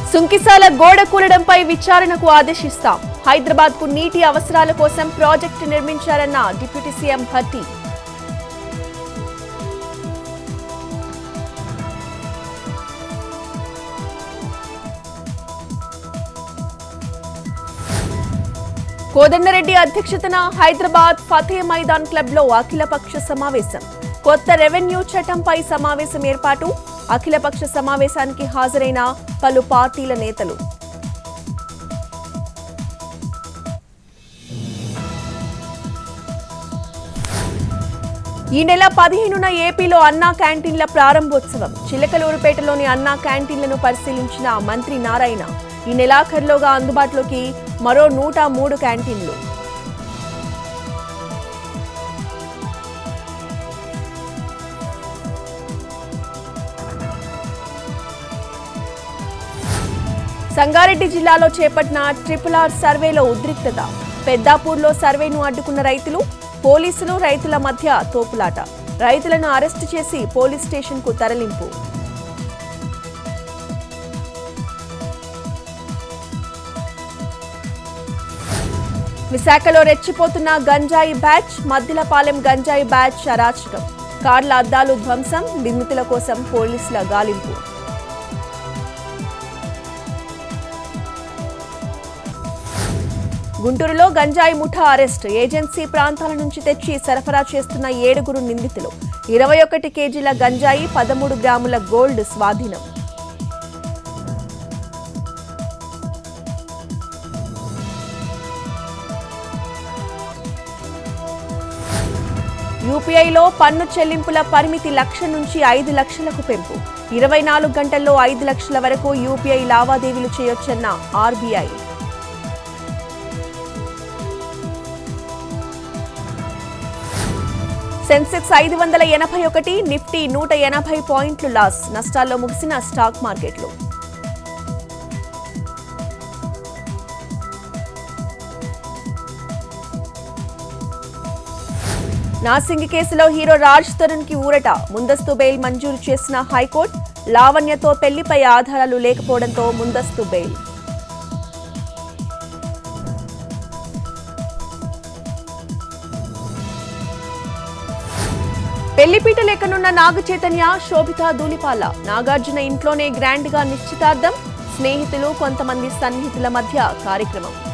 సుంకిసాల గోడ కూలడంపై విచారణకు ఆదేశిస్తాం హైదరాబాద్ కు నీటి అవసరాల కోసం ప్రాజెక్టు నిర్మించారన్న డిప్యూటీ సీఎం భట్టి కోదండరెడ్డి అధ్యక్షతన హైదరాబాద్ ఫతే మైదాన్ క్లబ్ లో అఖిలపక్ష సమావేశం కొత్త రెవెన్యూ చట్టంపై సమావేశం ఏర్పాటు అఖిలపక్ష సమావేశానికి హాజరైన పలు పార్టీల నేతలు ఈ నెల పదిహేనున ఏపీలో అన్నా క్యాంటీన్ల ప్రారంభోత్సవం చిలకలూరుపేటలోని అన్నా క్యాంటీన్లను పరిశీలించిన మంత్రి నారాయణ ఈ నెలాఖరులోగా అందుబాటులోకి మరో నూట మూడు క్యాంటీన్లు సంగారెడ్డి జిల్లాలో చేపట్టిన ట్రిపుల్ ఆర్ సర్వేలో ఉద్రిక్తత పెద్దాపూర్లో సర్వేను అడ్డుకున్న రైతులు పోలీసులు రైతుల మధ్య తోపులాట రైతులను అరెస్టు చేసి పోలీస్ స్టేషన్కు తరలింపు విశాఖలో రెచ్చిపోతున్న గంజాయి బ్యాచ్ మద్దిలపాలెం గంజాయి బ్యాచ్ అరాచకం కార్ల అద్దాలు ధ్వంసం నిందితుల కోసం పోలీసుల గాలింపు గుంటూరులో గంజాయి ముఠా అరెస్ట్ ఏజెన్సీ ప్రాంతాల నుంచి తెచ్చి సరఫరా చేస్తున్న ఏడుగురు నిందితులు ఇరవై ఒకటి కేజీల గంజాయి పదమూడు గ్రాముల గోల్డ్ స్వాధీనం యూపీఐలో పన్ను చెల్లింపుల పరిమితి లక్ష నుంచి ఐదు లక్షలకు పెంపు ఇరవై నాలుగు గంటల్లో ఐదు లక్షల వరకు యూపీఐ లావాదేవీలు చేయొచ్చన్న ఆర్బీఐ సెన్సెక్స్ ఐదు వందల ఎనభై ఒకటి నిఫ్టీ నూట ఎనభై పాయింట్లు లాస్ నష్టాల్లో ముగిసిన స్టాక్ మార్కెట్లు నాసింగి కేసులో హీరో రాజ్ తరుణ్ కి ఊరట ముందస్తు బెయిల్ మంజూరు చేసిన హైకోర్టు లావణ్యతో పెళ్లిపై ఆధారాలు లేకపోవడంతో ముందస్తు బెయిల్ పెళ్లిపీట లేకనున్న నాగ చైతన్య శోభిత ధూళిపాల నాగార్జున ఇంట్లోనే గ్రాండ్ గా నిశ్చితార్థం స్నేహితులు కొంతమంది సన్నిహితుల మధ్య కార్యక్రమం